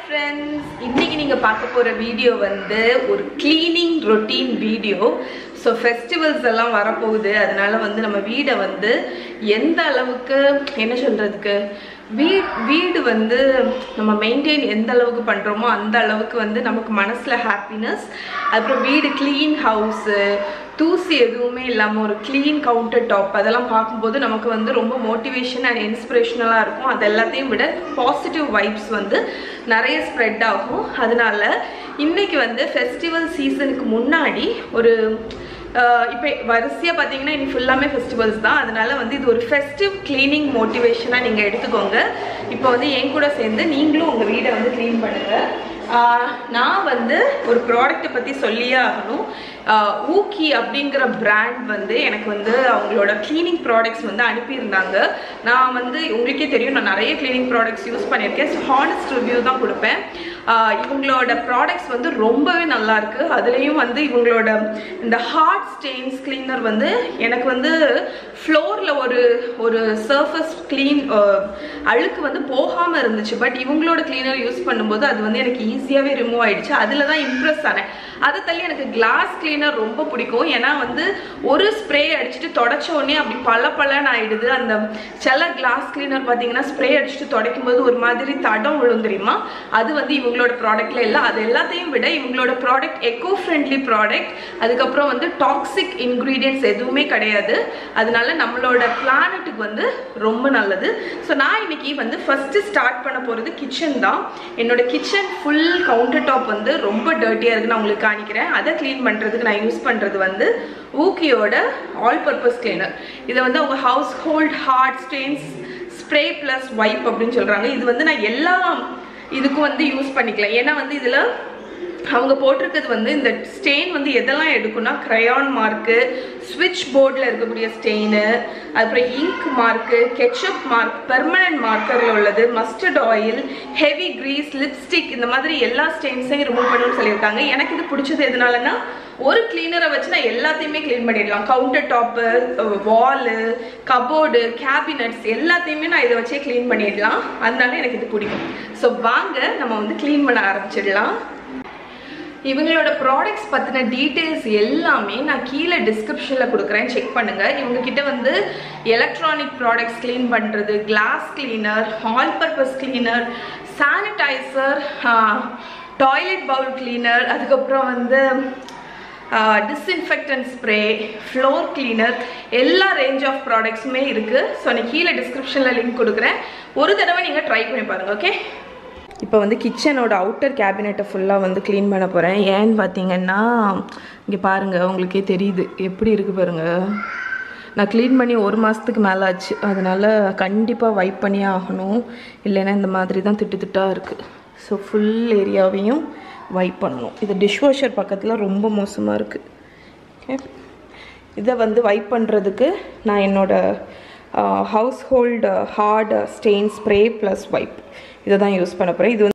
friends இன்னைக்கு நீங்க பார்க்க போற வீடியோ வந்து ஒரு cleaning routine video so festivals எல்லாம் வரப்போகுது அதனால வந்து நம்ம வீடை வந்து எந்த அளவுக்கு என்ன சொல்றதுக்கு வீ வீடு வந்து நம்ம மெயின்டைன் எந்த அளவுக்கு பண்ணுறோமோ அந்த அளவுக்கு வந்து நமக்கு மனசில் ஹாப்பினஸ் அப்புறம் வீடு க்ளீன் ஹவுஸு தூசி எதுவுமே இல்லாமல் ஒரு க்ளீன் கவுண்டர் டாப் அதெல்லாம் பார்க்கும்போது நமக்கு வந்து ரொம்ப மோட்டிவேஷன் அண்ட் இன்ஸ்பிரேஷனலாக இருக்கும் அது எல்லாத்தையும் விட பாசிட்டிவ் வைப்ஸ் வந்து நிறைய ஸ்ப்ரெட் ஆகும் அதனால இன்னைக்கு வந்து ஃபெஸ்டிவல் சீசனுக்கு முன்னாடி ஒரு இப்போ வரிசையாக பார்த்தீங்கன்னா இனி ஃபுல்லாமே ஃபெஸ்டிவல்ஸ் தான் அதனால வந்து இது ஒரு ஃபெஸ்டிவ் க்ளீனிங் மோட்டிவேஷனாக நீங்கள் எடுத்துக்கோங்க இப்போ வந்து என் கூட சேர்ந்து நீங்களும் உங்கள் வீடை வந்து க்ளீன் பண்ணுங்கள் ஆஹ் நான் வந்து ஒரு ப்ராடக்ட்டை பற்றி சொல்லியே ஆகணும் ஆஹ் ஊக்கி அப்படிங்கிற பிராண்ட் வந்து எனக்கு வந்து அவங்களோட க்ளீனிங் ப்ராடக்ட்ஸ் வந்து அனுப்பியிருந்தாங்க நான் வந்து உங்களுக்கே தெரியும் நான் நிறைய க்ளீனிங் ப்ராடக்ட்ஸ் யூஸ் பண்ணியிருக்கேன் ஸோ ஹானஸ்ட் ரிவ்யூ தான் கொடுப்பேன் ஆஹ் இவங்களோட ப்ராடக்ட்ஸ் வந்து ரொம்பவே நல்லா இருக்கு அதுலேயும் வந்து இவங்களோட இந்த ஹார்ட் ஸ்டெயின்ஸ் கிளீனர் வந்து எனக்கு வந்து ஃப்ளோரில் ஒரு ஒரு சர்ஃபஸ் க்ளீன் அழுக்கு வந்து போகாமல் இருந்துச்சு பட் இவங்களோட கிளீனர் யூஸ் பண்ணும்போது அது வந்து எனக்கு ஈஸியாகவே ரிமூவ் ஆயிடுச்சு அதில் தான் இம்ப்ரெஸ் ஆனேன் அதை தள்ளி எனக்கு கிளாஸ் கிளீனர் ரொம்ப பிடிக்கும் ஏன்னா வந்து ஒரு ஸ்ப்ரே அடிச்சுட்டு தொடச்ச உடனே அப்படி பல பலன்னு ஆயிடுது அந்த சில கிளாஸ் கிளீனர் பார்த்தீங்கன்னா ஸ்ப்ரே அடிச்சுட்டு துடைக்கும் போது ஒரு மாதிரி தடம் விழும் தெரியுமா அது வந்து இவங்களோட ப்ராடக்ட்ல இல்லை அது எல்லாத்தையும் விட இவங்களோட ப்ராடக்ட் எக்கோ ஃப்ரெண்ட்லி ப்ராடக்ட் அதுக்கப்புறம் வந்து டாக்ஸிக் இன்க்ரீடியன்ஸ் எதுவுமே கிடையாது அதனால நம்மளோட பிளானட்டுக்கு வந்து ரொம்ப நல்லது ஸோ நான் இன்னைக்கு வந்து ஃபர்ஸ்ட் ஸ்டார்ட் பண்ண போகிறது கிச்சன் தான் என்னோட கிச்சன் ஃபுல் கவுண்டர் டாப் வந்து ரொம்ப டர்ட்டியாக இருக்கு நான் உங்களுக்கு காணிக்கிறேன் அதை க்ளீன் பண்ணுறதுக்கு நான் யூஸ் பண்ணுறது வந்து ஊக்கியோட ஆல் பர்பஸ் கிளீனர் இதை வந்து அவங்க house hold hard stains spray plus wipe அப்படின்னு சொல்கிறாங்க இது வந்து நான் எல்லா இதுக்கும் வந்து யூஸ் பண்ணிக்கலாம் ஏன்னா வந்து இதில் அவங்க போட்டிருக்கிறது வந்து இந்த ஸ்டெயின் வந்து எதெல்லாம் எடுக்கும்னா க்ரையான் மார்க்கு ஸ்விட்ச் போர்டில் இருக்கக்கூடிய ஸ்டெயின் அப்புறம் ink mark ketchup mark permanent மார்க்கரில் உள்ளது mustard oil heavy grease lipstick இந்த மாதிரி எல்லா ஸ்டெயின்ஸையும் ரிமூவ் பண்ணணும்னு சொல்லியிருக்காங்க எனக்கு இது பிடிச்சது எதனாலன்னா ஒரு கிளீனரை வச்சு நான் எல்லாத்தையுமே க்ளீன் பண்ணிடலாம் counter top wall cupboard cabinets எல்லாத்தையுமே நான் இதை வச்சே க்ளீன் பண்ணிடலாம் அதனால எனக்கு இது பிடிக்கும் ஸோ வாங்க நம்ம வந்து க்ளீன் பண்ண ஆரம்பிச்சிடலாம் இவங்களோட ப்ராடக்ட்ஸ் பற்றின டீட்டெயில்ஸ் எல்லாமே நான் கீழே டிஸ்கிரிப்ஷனில் கொடுக்குறேன் செக் பண்ணுங்கள் இவங்க கிட்ட வந்து எலக்ட்ரானிக் ப்ராடக்ட்ஸ் க்ளீன் பண்ணுறது glass cleaner all purpose cleaner sanitizer toilet bowl cleaner அதுக்கப்புறம் வந்து டிஸ்இன்ஃபெக்டன்ட் ஸ்ப்ரே ஃப்ளோர் கிளீனர் எல்லா ரேஞ்ச் ஆஃப் ப்ராடக்ட்ஸுமே இருக்குது ஸோ நான் கீழே டிஸ்கிரிப்ஷனில் லிங்க் கொடுக்குறேன் ஒரு தடவை நீங்கள் ட்ரை பண்ணி பாருங்கள் ஓகே இப்போ வந்து கிச்சனோட அவுட்டர் கேபினெட்டை ஃபுல்லாக வந்து க்ளீன் பண்ண போகிறேன் ஏன்னு பார்த்தீங்கன்னா இங்கே பாருங்கள் உங்களுக்கே தெரியுது எப்படி இருக்குது பாருங்கள் நான் க்ளீன் பண்ணி ஒரு மாதத்துக்கு மேலே ஆச்சு அதனால் கண்டிப்பாக வைப் பண்ணியே ஆகணும் இல்லைன்னா இந்த மாதிரி தான் திட்டு திட்டாக இருக்குது ஸோ ஃபுல் ஏரியாவையும் வைப் பண்ணணும் இது டிஷ்வாஷர் பக்கத்தில் ரொம்ப மோசமாக இருக்குது ஓகே இதை வந்து வைப் பண்ணுறதுக்கு நான் என்னோடய house hold hard stain spray plus wipe இதை தான் யூஸ் பண்ண போகிறேன் இது வந்து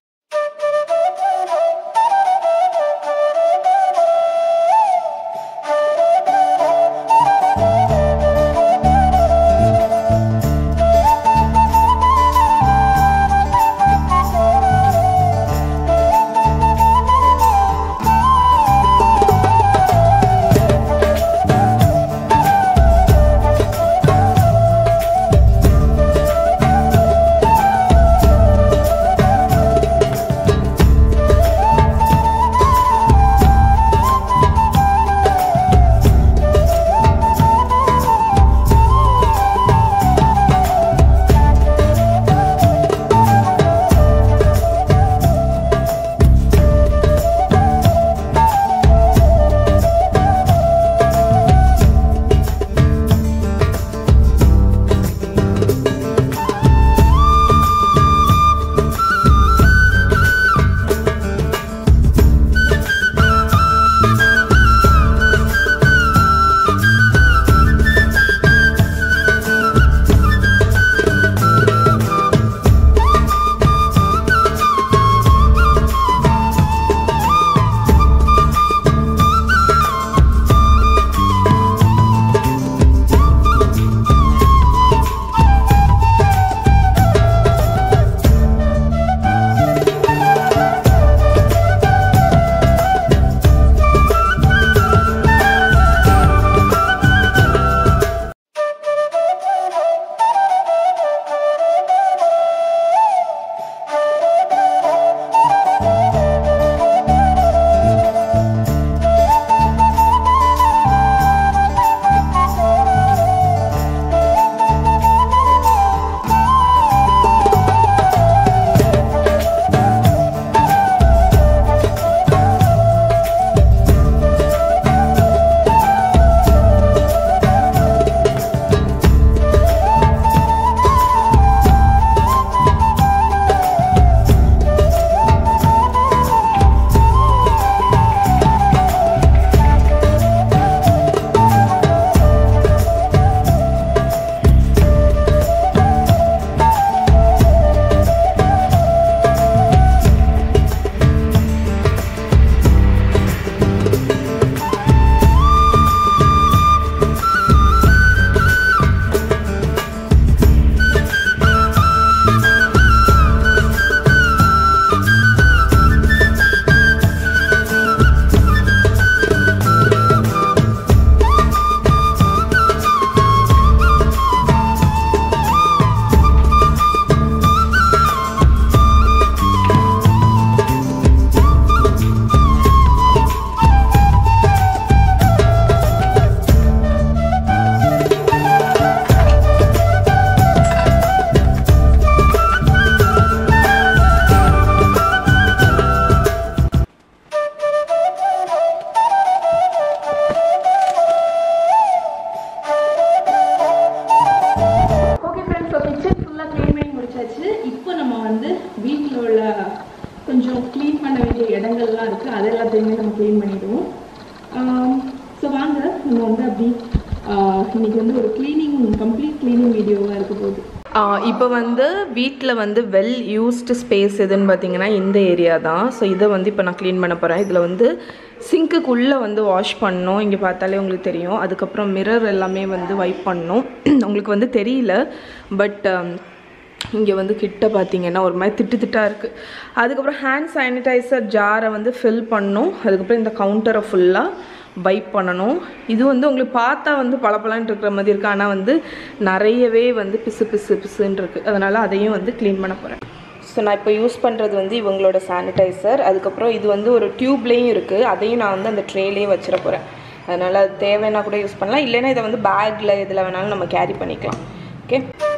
கொஞ்சம் க்ளீன் பண்ண வேண்டிய இடங்கள்லாம் இருக்குது அது எல்லாத்தையுமே நம்ம க்ளீன் பண்ணிடுவோம் ஸோ வாங்க நம்ம வந்து அப்படி ஆஹ் இன்னைக்கு வந்து ஒரு க்ளீனிங் கம்ப்ளீட் க்ளீனிங் வீடியோவாக இருக்க போகுது இப்போ வந்து வீட்டில் வந்து வெல் யூஸ்டு ஸ்பேஸ் எதுன்னு பார்த்தீங்கன்னா இந்த ஏரியா தான் ஸோ இதை வந்து இப்போ நான் க்ளீன் பண்ண போகிறேன் இதில் வந்து சிங்க்குக்குள்ளே வந்து வாஷ் பண்ணணும் இங்கே பார்த்தாலே உங்களுக்கு தெரியும் அதுக்கப்புறம் மிரர் எல்லாமே வந்து வைப் பண்ணணும் உங்களுக்கு வந்து தெரியல பட் இங்கே வந்து கிட்ட பார்த்தீங்கன்னா ஒரு மாதிரி திட்டு திட்டாக இருக்குது அதுக்கப்புறம் ஹேண்ட் சானிடைசர் ஜாரை வந்து ஃபில் பண்ணணும் அதுக்கப்புறம் இந்த கவுண்டரை ஃபுல்லாக வைப் பண்ணணும் இது வந்து உங்களுக்கு பார்த்தா வந்து பளபளன்னு இருக்கிற மாதிரி இருக்குது ஆனால் வந்து நிறையவே வந்து பிசு பிசு பிசுன்னு இருக்குது அதனால் அதையும் வந்து க்ளீன் பண்ண போகிறேன் ஸோ நான் இப்போ யூஸ் பண்ணுறது வந்து இவங்களோட சானிடைசர் அதுக்கப்புறம் இது வந்து ஒரு டியூப்லேயும் இருக்குது அதையும் நான் வந்து அந்த ட்ரேலேயே வச்சிட போகிறேன் அதனால் அது தேவைன்னா கூட யூஸ் பண்ணலாம் இல்லைன்னா இதை வந்து பேக்கில் இதில் வேணாலும் நம்ம கேரி பண்ணிக்கலாம் ஓகே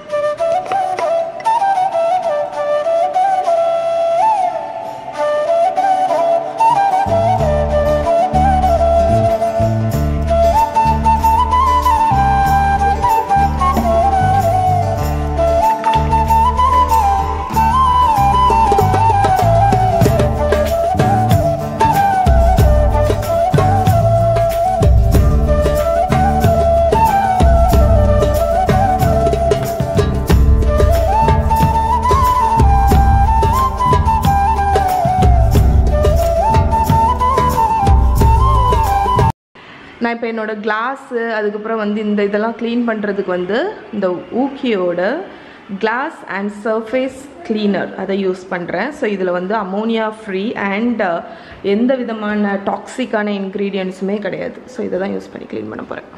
நான் இப்போ என்னோட கிளாஸு அதுக்கப்புறம் வந்து இந்த இதெல்லாம் க்ளீன் பண்ணுறதுக்கு வந்து இந்த ஊக்கியோட கிளாஸ் அண்ட் சர்ஃபேஸ் கிளீனர் அதை யூஸ் பண்ணுறேன் ஸோ இதில் வந்து அமோனியா ஃப்ரீ அண்ட் எந்த விதமான டாக்ஸிக்கான இன்க்ரீடியன்ஸுமே கிடையாது ஸோ இதை தான் யூஸ் பண்ணி க்ளீன் பண்ண போகிறேன்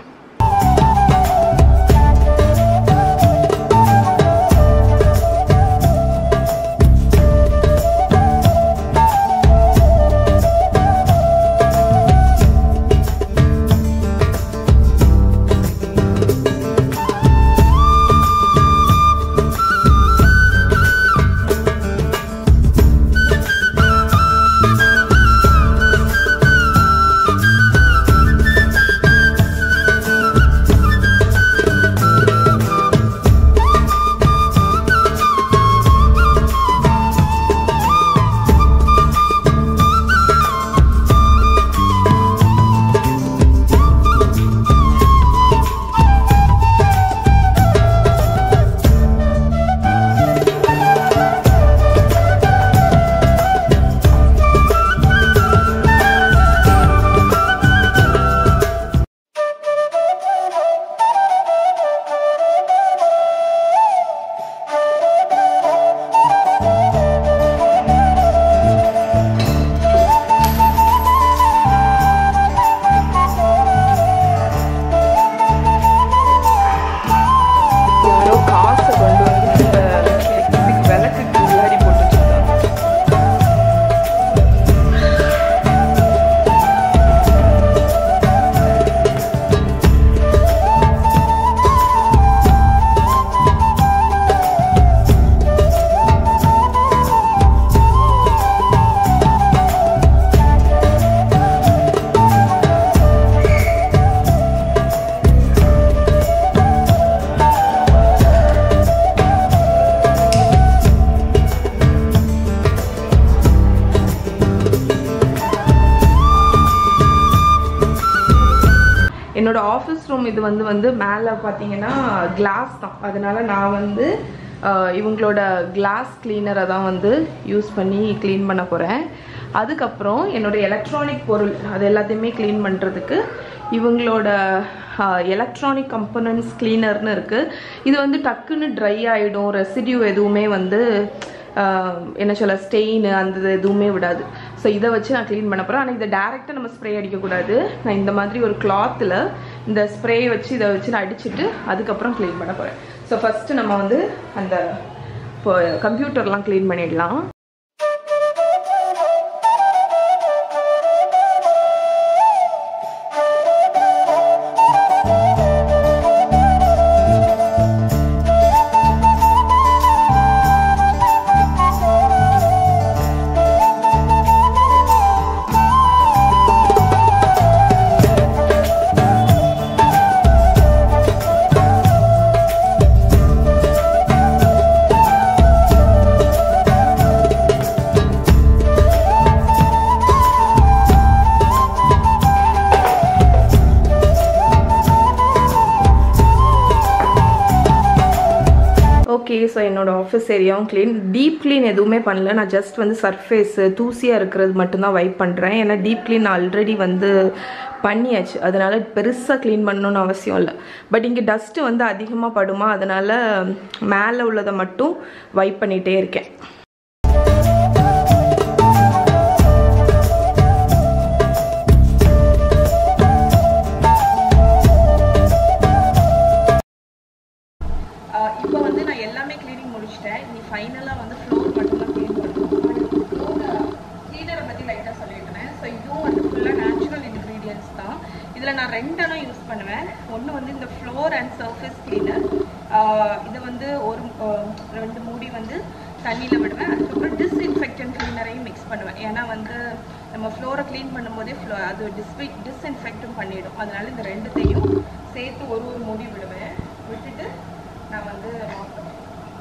யாரோ காசை கொண்டு வந்து இந்த எலக்ட்ரிக் விளக்குக்கு உள்ளாடி போட்டு வச்சிருக்காங்க என்னோட ஆஃபீஸ் ரூம் இது வந்து வந்து மேலே பார்த்தீங்கன்னா கிளாஸ் தான் அதனால நான் வந்து ஆஹ், இவங்களோட கிளாஸ் கிளீனரை தான் வந்து யூஸ் பண்ணி க்ளீன் பண்ண போகிறேன் அதுக்கப்புறம் என்னோட எலக்ட்ரானிக் பொருள் அது எல்லாத்தையுமே க்ளீன் பண்ணுறதுக்கு இவங்களோட எலக்ட்ரானிக் கம்பனன்ட்ஸ் கிளீனர்னு இருக்குது இது வந்து டக்குன்னு ட்ரை ஆகிடும் ரெசிடியூ எதுவுமே வந்து ஆஹ் என்ன சொல்ல ஸ்டெயின் அந்த இது எதுவுமே விடாது ஸோ இதை வச்சு நான் க்ளீன் பண்ண போகிறேன் ஆனால் இதை டேரெக்டாக நம்ம ஸ்ப்ரே அடிக்கக்கூடாது நான் இந்த மாதிரி ஒரு கிளாத்தில் இந்த ஸ்ப்ரே வச்சு இதை வச்சு நான் அடிச்சுட்டு அதுக்கப்புறம் க்ளீன் பண்ண போகிறேன் ஸோ ஃபஸ்ட்டு நம்ம வந்து அந்த இப்போ கம்ப்யூட்டர்லாம் க்ளீன் பண்ணிடலாம் ஸோ என்னோட ஆஃபீஸ் ஏரியாவும் க்ளீன் டீப் க்ளீன் எதுவுமே பண்ணல நான் ஜஸ்ட் வந்து சர்ஃபேஸு தூசியாக இருக்கிறது மட்டும்தான் வைப் பண்ணுறேன் ஏன்னா டீப் க்ளீன் ஆல்ரெடி வந்து பண்ணியாச்சு அதனால் பெருசாக க்ளீன் பண்ணணும்னு அவசியம் இல்லை பட் இங்கே டஸ்ட்டு வந்து அதிகமாக படுமா அதனால் மேலே உள்ளதை மட்டும் வைப் பண்ணிகிட்டே இருக்கேன் இப்போ வந்து நான் எல்லாமே க்ளீனிங் முடிச்சிட்டேன் இனி ஃபைனலாக வந்து ஃப்ளோர் மட்டும்தான் க்ளீன் பண்ணணும் ஃப்ளோர் க்ளீனரை பற்றி லைட்டாக சொல்லிட்டேன் ஸோ இதுவும் வந்து ஃபுல்லாக நேச்சுரல் இன்க்ரீடியன்ஸ் தான் இதில் நான் ரெண்டெல்லாம் யூஸ் பண்ணுவேன் ஒன்று வந்து இந்த ஃப்ளோர் அண்ட் சர்ஃபேஸ் க்ளீனர் இது வந்து ஒரு ஆஹ், ரெண்டு மூடி வந்து தண்ணியில் விடுவேன் அதுக்கப்புறம் டிஸ்இன்ஃபெக்டன்ட் க்ளீனரையும் மிக்ஸ் பண்ணுவேன் ஏன்னா வந்து நம்ம ஃப்ளோரை க்ளீன் பண்ணும்போதே ஃப்ளோ அது டிஸ்பி டிஸ்இன்ஃபெக்டும் பண்ணிடும் அதனால இந்த ரெண்டுத்தையும் சேர்த்து ஒரு ஒரு மூடி விடுவேன் விட்டுட்டு நான் வந்து ஆஃப் பண்ணுவேன்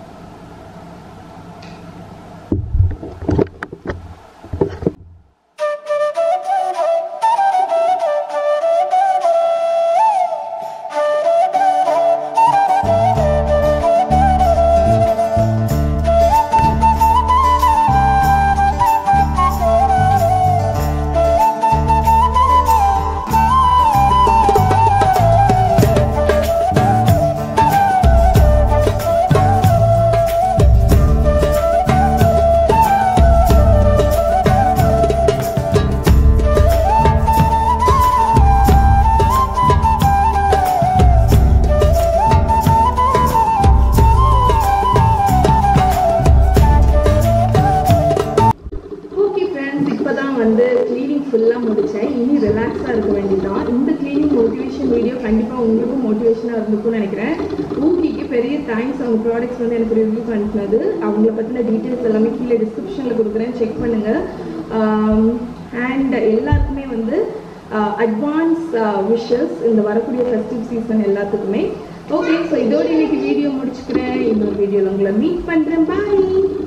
ஓகே ஃப்ரெண்ட்ஸ் இப்போ தான் வந்து க்ளீனிங் ஃபுல்லாக முடித்தேன் இனி ரிலாக்ஸாக இருக்க வேண்டியதான் இந்த க்ளீனிங் மோட்டிவேஷன் வீடியோ கண்டிப்பாக உங்களுக்கும் மோட்டிவேஷனாக இருந்திருக்கும்னு நினைக்கிறேன் ஊட்டிக்கு பெரிய தேங்க்ஸ் அவங்க ப்ராடக்ட்ஸ் வந்து எனக்கு ரிவ்யூ பண்ணினது அவங்கள பற்றின டீட்டெயில்ஸ் எல்லாமே கீழே டிஸ்கிரிப்ஷனில் கொடுக்குறேன் செக் பண்ணுங்கள் அண்ட் எல்லாருக்குமே வந்து அட்வான்ஸ் விஷஸ் இந்த வரக்கூடிய ஃபெஸ்டிவ் சீசன் எல்லாத்துக்குமே ஓகே ஸோ இதோட இன்னைக்கு வீடியோ முடிச்சுக்கிறேன் இன்னொரு வீடியோவில் உங்களை மீட் பண்ணுறேன் பாய்